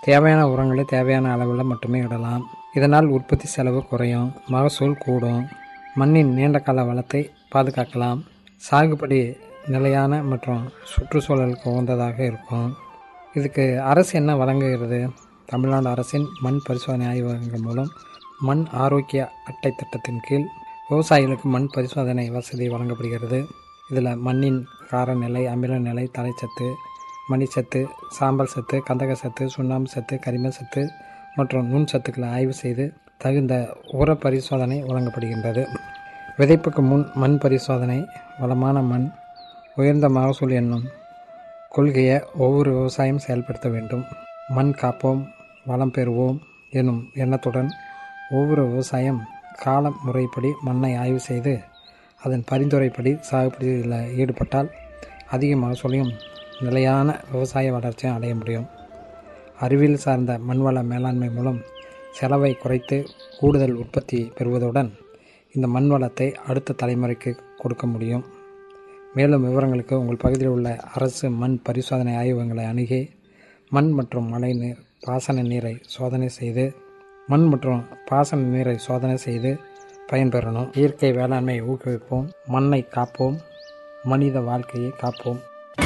தேவையான உரங்களை தேவையான அளவில் மட்டுமே இடலாம் இதனால் உற்பத்தி செலவு குறையும் மகசூல் கூடும் மண்ணின் நீண்ட கால வளத்தை பாதுகாக்கலாம் சாகுபடி நிலையான மற்றும் சுற்றுச்சூழலுக்கு உகந்ததாக இருக்கும் இதுக்கு அரசு என்ன வழங்குகிறது தமிழ்நாடு அரசின் மண் பரிசோதனை ஆய்வகங்கள் மூலம் மண் ஆரோக்கிய அட்டை திட்டத்தின் கீழ் விவசாயிகளுக்கு மண் பரிசோதனை வசதி வழங்கப்படுகிறது இதில் மண்ணின் காரநிலை அமில நிலை தலைச்சத்து மணிச்சத்து சாம்பல் சத்து கந்தக சத்து சுண்ணாம்பு சத்து கரிம சத்து மற்றும் நுண் சத்துக்களை ஆய்வு செய்து தகுந்த உர பரிசோதனை வழங்கப்படுகின்றது விதைப்புக்கு முன் மண் பரிசோதனை வளமான மண் உயர்ந்த மகசூல் என்னும் கொள்கையை ஒவ்வொரு விவசாயம் செயல்படுத்த வேண்டும் மண் காப்போம் வளம் பெறுவோம் எனும் எண்ணத்துடன் ஒவ்வொரு விவசாயம் கால முறைப்படி மண்ணை ஆய்வு செய்து அதன் பரிந்துரைப்படி சாகுபடியில் ஈடுபட்டால் அதிக மகசூலையும் நிலையான விவசாய வளர்ச்சியும் அடைய முடியும் அறிவியல் சார்ந்த மண்வள மேலாண்மை மூலம் செலவை குறைத்து கூடுதல் உற்பத்தி பெறுவதுடன் இந்த மண் வளத்தை அடுத்த தலைமுறைக்கு கொடுக்க முடியும் மேலும் விவரங்களுக்கு உங்கள் பகுதியில் உள்ள அரசு மண் பரிசோதனை ஆய்வகங்களை அணுகி மண் மற்றும் மழை நீர் பாசன நீரை சோதனை செய்து மண் மற்றும் பாசன நீரை சோதனை செய்து பயன்பெறணும் இயற்கை வேளாண்மையை ஊக்குவிப்போம் மண்ணை காப்போம் மனித வாழ்க்கையை காப்போம்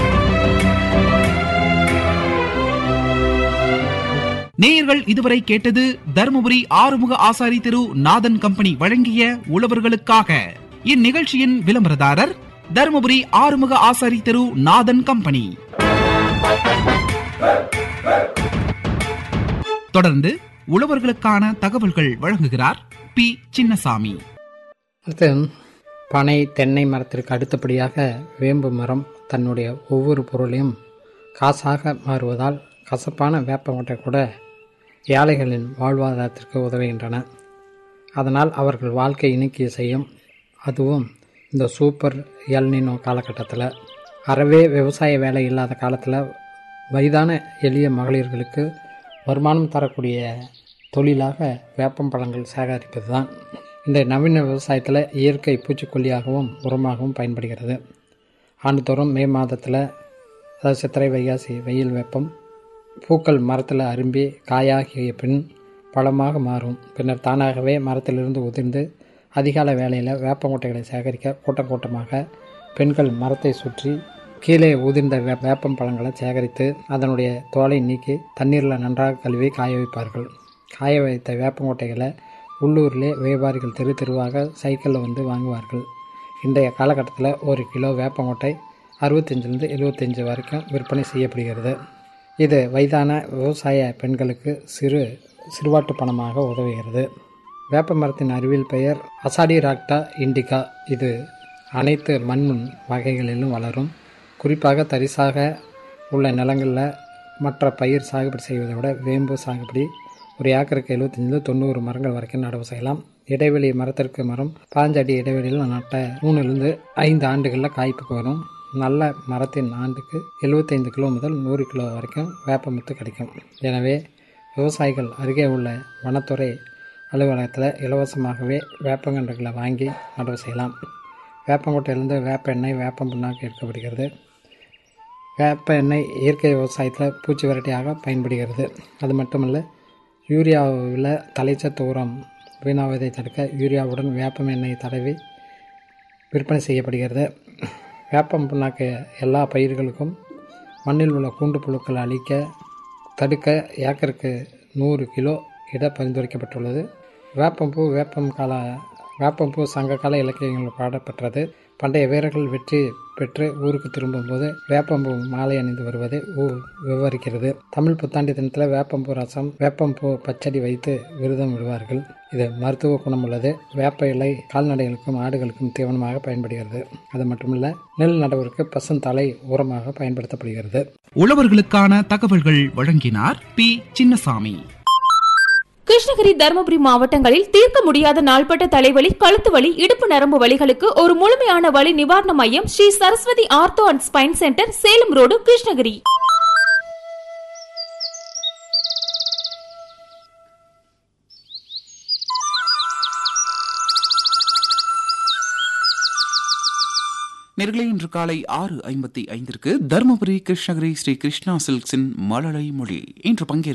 நேயர்கள் இதுவரை கேட்டது தருமபுரி ஆறுமுக ஆசாரி திரு நாதன் கம்பெனி வழங்கிய உழவர்களுக்காக இந்நிகழ்ச்சியின் விளம்பரதாரர் தருமபுரி ஆறுமுக ஆசாரி திரு நாதன் கம்பெனி தொடர்ந்து உழவர்களுக்கான தகவல்கள் வழங்குகிறார் பி சின்னசாமி அடுத்து பனை தென்னை மரத்திற்கு அடுத்தபடியாக வேம்பு மரம் தன்னுடைய ஒவ்வொரு பொருளையும் காசாக மாறுவதால் கசப்பான வேப்பங்கொட்டை கூட ஏழைகளின் வாழ்வாதாரத்திற்கு உதவுகின்றன அதனால் அவர்கள் வாழ்க்கை இனிக்கிய செய்யும் அதுவும் இந்த சூப்பர் எல்னினோ காலகட்டத்தில் அறவே விவசாய வேலை இல்லாத காலத்தில் வயதான எளிய மகளிர்களுக்கு வருமானம் தரக்கூடிய தொழிலாக வேப்பம் பழங்கள் சேகரிப்பது தான் இந்த நவீன விவசாயத்தில் இயற்கை பூச்சிக்கொல்லியாகவும் உரமாகவும் பயன்படுகிறது ஆண்டுதோறும் மே மாதத்தில் அதாவது சித்திரை வைகாசி வெயில் வெப்பம் பூக்கள் மரத்தில் அரும்பி காயாகிய பின் பழமாக மாறும் பின்னர் தானாகவே மரத்திலிருந்து உதிர்ந்து அதிகால வேளையில் வேப்பங்கொட்டைகளை சேகரிக்க கூட்டம் கூட்டமாக பெண்கள் மரத்தை சுற்றி கீழே உதிர்ந்த வே வேப்பம் பழங்களை சேகரித்து அதனுடைய தோலை நீக்கி தண்ணீரில் நன்றாக கழுவி காய வைப்பார்கள் காய வைத்த வேப்பங்கொட்டைகளை உள்ளூரிலே வியாபாரிகள் தெரு தெருவாக சைக்கிளில் வந்து வாங்குவார்கள் இன்றைய காலகட்டத்தில் ஒரு கிலோ வேப்பங்கொட்டை அறுபத்தஞ்சிலிருந்து எழுபத்தஞ்சு வரைக்கும் விற்பனை செய்யப்படுகிறது இது வயதான விவசாய பெண்களுக்கு சிறு சிறுவாட்டு பணமாக உதவுகிறது வேப்ப மரத்தின் அறிவியல் பெயர் அசாடிராக்டா இண்டிகா இது அனைத்து மண் வகைகளிலும் வளரும் குறிப்பாக தரிசாக உள்ள நிலங்களில் மற்ற பயிர் சாகுபடி செய்வதை விட வேம்பு சாகுபடி ஒரு ஏக்கருக்கு எழுபத்தஞ்சு தொண்ணூறு மரங்கள் வரைக்கும் நடவு செய்யலாம் இடைவெளி மரத்திற்கு மரம் பாஞ்சு அடி இடைவெளியில் நட்ட மூணுலேருந்து ஐந்து ஆண்டுகளில் காய்ப்புக்கு வரும் நல்ல மரத்தின் ஆண்டுக்கு எழுபத்தைந்து கிலோ முதல் நூறு கிலோ வரைக்கும் வேப்பமுத்து கிடைக்கும் எனவே விவசாயிகள் அருகே உள்ள வனத்துறை அலுவலகத்தில் இலவசமாகவே வேப்பங்கன்றுகளை வாங்கி நடவு செய்யலாம் வேப்பங்கொட்டையிலிருந்து வேப்ப எண்ணெய் வேப்பம் புண்ணாக்கு எடுக்கப்படுகிறது வேப்ப எண்ணெய் இயற்கை விவசாயத்தில் பூச்சி விரட்டியாக பயன்படுகிறது அது மட்டுமல்ல யூரியாவில் தலைச்சத்து உரம் வீணாவதை தடுக்க யூரியாவுடன் வேப்பம் எண்ணெய் தடவி விற்பனை செய்யப்படுகிறது வேப்பம் புண்ணாக்கு எல்லா பயிர்களுக்கும் மண்ணில் உள்ள கூண்டு புழுக்களை அழிக்க தடுக்க ஏக்கருக்கு நூறு கிலோ இட பரிந்துரைக்கப்பட்டுள்ளது வேப்பம்பூ வேப்பம் கால வேப்பம்பூ சங்ககால இலக்கியங்கள் பாடப்பெற்றது பண்டைய வீரர்கள் வெற்றி பெற்று ஊருக்கு திரும்பும்போது வேப்பம்பூ மாலை அணிந்து வருவதை ஊர் விவரிக்கிறது தமிழ் புத்தாண்டு தினத்தில் வேப்பம்பூ ரசம் வேப்பம்பூ பச்சடி வைத்து விரதம் விடுவார்கள் இது மருத்துவ குணம் உள்ளது வேப்ப இலை கால்நடைகளுக்கும் ஆடுகளுக்கும் தீவனமாக பயன்படுகிறது அது மட்டுமல்ல நெல் நடவிற்கு பசுந்தலை உரமாக பயன்படுத்தப்படுகிறது உழவர்களுக்கான தகவல்கள் வழங்கினார் பி சின்னசாமி கிருஷ்ணகிரி தருமபுரி மாவட்டங்களில் தீர்க்க முடியாத நாள்பட்ட தலைவலி கழுத்து வலி இடுப்பு நரம்பு வலிகளுக்கு ஒரு முழுமையான வலி நிவாரண மையம் Sri Saraswathi ortho and spine centre Salem road Krishnagiri நேர்களே இன்று காலை ஆறு ஐம்பத்தி ஐந்திற்கு தருமபுரி கிருஷ்ணகிரி ஸ்ரீ கிருஷ்ணா சில்க்ஸின் மழலை மொழி இன்று பங்கேற்க